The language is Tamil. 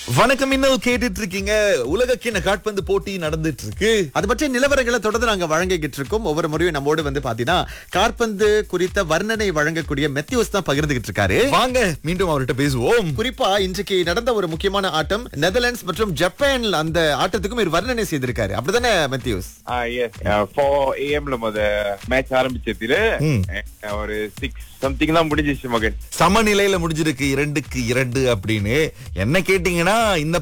வணக்கம் இன்னும் கேட்டுட்டு இருக்கீங்க உலகக்கிண காட்பந்து போட்டி நடந்துட்டு இருக்கு அது பற்றிய நிலவரங்களை தொடர்ந்து நாங்க வழங்கிக்கிட்டு இருக்கோம் ஒவ்வொரு முறையும் நம்மோடு வந்து பாத்தீங்கன்னா காற்பந்து குறித்த வர்ணனை வழங்கக்கூடிய மெத்தியூஸ் தான் பகிர்ந்துகிட்டு இருக்காரு வாங்க மீண்டும் அவர்கிட்ட பேசுவோம் குறிப்பா இன்றைக்கு நடந்த ஒரு முக்கியமான ஆட்டம் நெதர்லாண்ட்ஸ் மற்றும் ஜப்பான் அந்த ஆட்டத்துக்கும் இவர் வர்ணனை செய்திருக்காரு அப்படிதானே மெத்தியூஸ் ஆ எஸ் ஃபோர் ஏஎம்ல முத மேட்ச் ஆரம்பிச்சதுல ம். அஹ், ஒரு சிக்ஸ் சம்திங் தான் முடிஞ்சிச்சு மகன் சமநிலையில முடிஞ்சிருக்கு இரண்டுக்கு இரண்டு அப்படின்னு என்ன கேட்டீங்கன்னா இந்த